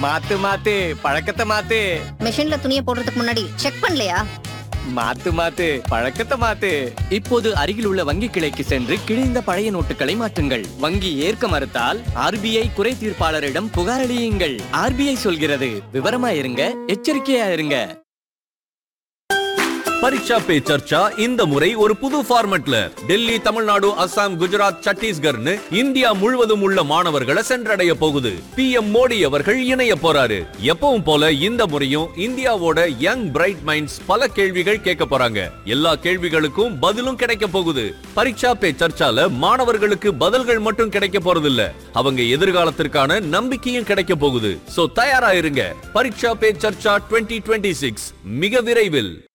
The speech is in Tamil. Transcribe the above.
மாத்து மாத்து பழக்கத்தை மாத்து மிஷின்ல துணியை போடுறதுக்கு முன்னாடி செக் பண்ணலையா மாத்து மாத்து பழக்கத்தை மாத்து இப்போது அருகில் உள்ள வங்கி கிளைக்கு சென்று கிழிந்த பழைய நோட்டுகளை மாற்றுங்கள் வங்கி ஏற்க மறுத்தால் ஆர்பிஐ குறை தீர்ப்பாளரிடம் புகாரளியுங்கள் ஆர்பிஐ சொல்கிறது விவரமா இருங்க எச்சரிக்கையா இருங்க பரீட்சா பே சர்ச்சா இந்த முறை ஒரு புது ஃபார்மட்ல டெல்லி தமிழ்நாடு அசாம் குஜராத் சத்தீஸ்கர்னு இந்தியா முழுவதும் உள்ள மாணவர்களை சென்றடைய போகுது பிஎம் மோடி அவர்கள் இணைய போறாரு எப்பவும் போல இந்த முறையும் இந்தியாவோட யங் பிரைட் மைண்ட்ஸ் பல கேள்விகள் கேட்க போறாங்க எல்லா கேள்விகளுக்கும் பதிலும் கிடைக்க போகுது பரீட்சா பே சர்ச்சால மாணவர்களுக்கு பதில்கள் மட்டும் கிடைக்க போறதில்ல அவங்க எதிர்காலத்திற்கான நம்பிக்கையும் கிடைக்க போகுது சோ தயாரா இருங்க பரீட்சா பே சர்ச்சா 2026 மிக விரைவில்